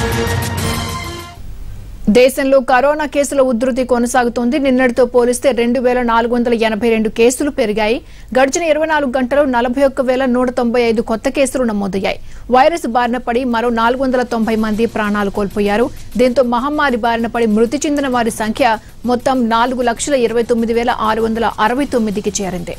దేశంలో కరోనా కేసుల ఉధృతి కొనసాగుతోంది నిన్నటితో పోలిస్తే రెండు వేల నాలుగు వందల ఎనభై రెండు కేసులు పెరిగాయి గడిచిన ఇరవై నాలుగు గంటలు నలభై ఒక్క వేల నూట తొంభై ఐదు కొత్త కేసులు నమోదయ్యాయి వైరస్ బారిన పడి మరో నాలుగు వందల తొంభై మంది ప్రాణాలు కోల్పోయారు దీంతో మహమ్మారి బారిన పడి మృతి చెందిన వారి సంఖ్య మొత్తం నాలుగు లక్షల ఇరవై తొమ్మిది వేల ఆరు వందల అరవై తొమ్మిదికి చేరింది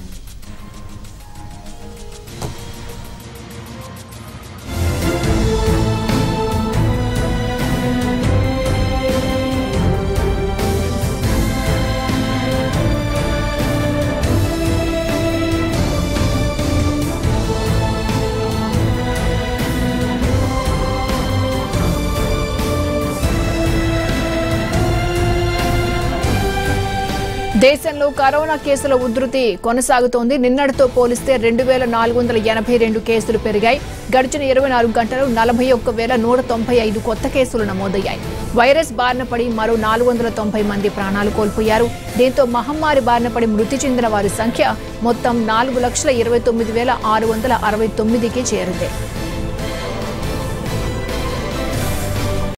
దేశంలో కరోనా కేసుల ఉధృతి కొనసాగుతోంది నిన్నటితో పోలిస్తే రెండు వేల నాలుగు వందల ఎనభై రెండు కేసులు పెరిగాయి గడిచిన ఇరవై నాలుగు గంటలు నలభై ఒక్క వేల నూట తొంభై ఐదు కొత్త కేసులు నమోదయ్యాయి వైరస్ బారిన పడి మరో నాలుగు వందల తొంభై మంది ప్రాణాలు కోల్పోయారు దీంతో మహమ్మారి బారిన పడి మృతి చెందిన వారి సంఖ్య మొత్తం నాలుగు లక్షల ఇరవై తొమ్మిది వేల ఆరు వందల అరవై తొమ్మిదికి చేరింది